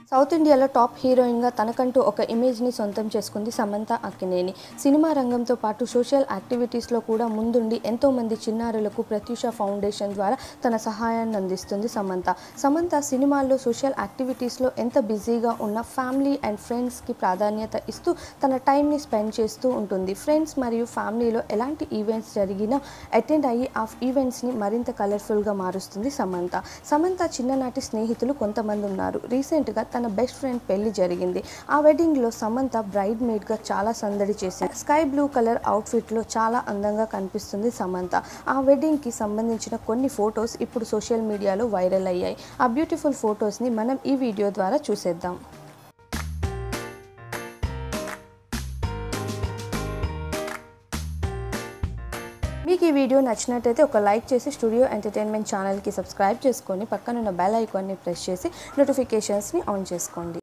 south ఇండియాలో top హీరోయిన్గా తనకంటూ ఒక ఇమేజ్ని సొంతం చేసుకుంది సమంత అక్కినేని సినిమా రంగంతో పాటు సోషల్ యాక్టివిటీస్లో కూడా ముందుండి ఎంతోమంది చిన్నారులకు ప్రత్యూష ఫౌండేషన్ ద్వారా తన సహాయాన్ని అందిస్తుంది సమంత సమంత సినిమాల్లో సోషల్ యాక్టివిటీస్లో ఎంత బిజీగా ఉన్న ఫ్యామిలీ అండ్ ఫ్రెండ్స్కి ప్రాధాన్యత ఇస్తూ తన టైంని స్పెండ్ చేస్తూ ఉంటుంది ఫ్రెండ్స్ మరియు ఫ్యామిలీలో ఎలాంటి ఈవెంట్స్ జరిగినా అటెండ్ అయ్యి ఆ ఈవెంట్స్ని మరింత కలర్ఫుల్గా మారుస్తుంది సమంత సమంత చిన్ననాటి స్నేహితులు కొంతమంది ఉన్నారు రీసెంట్గా తన బెస్ట్ ఫ్రెండ్ పెళ్లి జరిగింది ఆ వెడ్డింగ్లో సమంత బ్రైడ్ మేడ్గా చాలా సందడి చేసింది స్కై బ్లూ కలర్ అవుట్ఫిట్లో చాలా అందంగా కనిపిస్తుంది సమంత ఆ వెడ్డింగ్కి సంబంధించిన కొన్ని ఫొటోస్ ఇప్పుడు సోషల్ మీడియాలో వైరల్ అయ్యాయి ఆ బ్యూటిఫుల్ ఫొటోస్ని మనం ఈ వీడియో ద్వారా చూసేద్దాం మీకు ఈ వీడియో నచ్చినట్టయితే ఒక లైక్ చేసి స్టూడియో ఎంటర్టైన్మెంట్ ఛానల్కి సబ్స్క్రైబ్ చేసుకొని పక్కనున్న బెల్ ఐకాన్ని ప్రెస్ చేసి నోటిఫికేషన్స్ని ఆన్ చేసుకోండి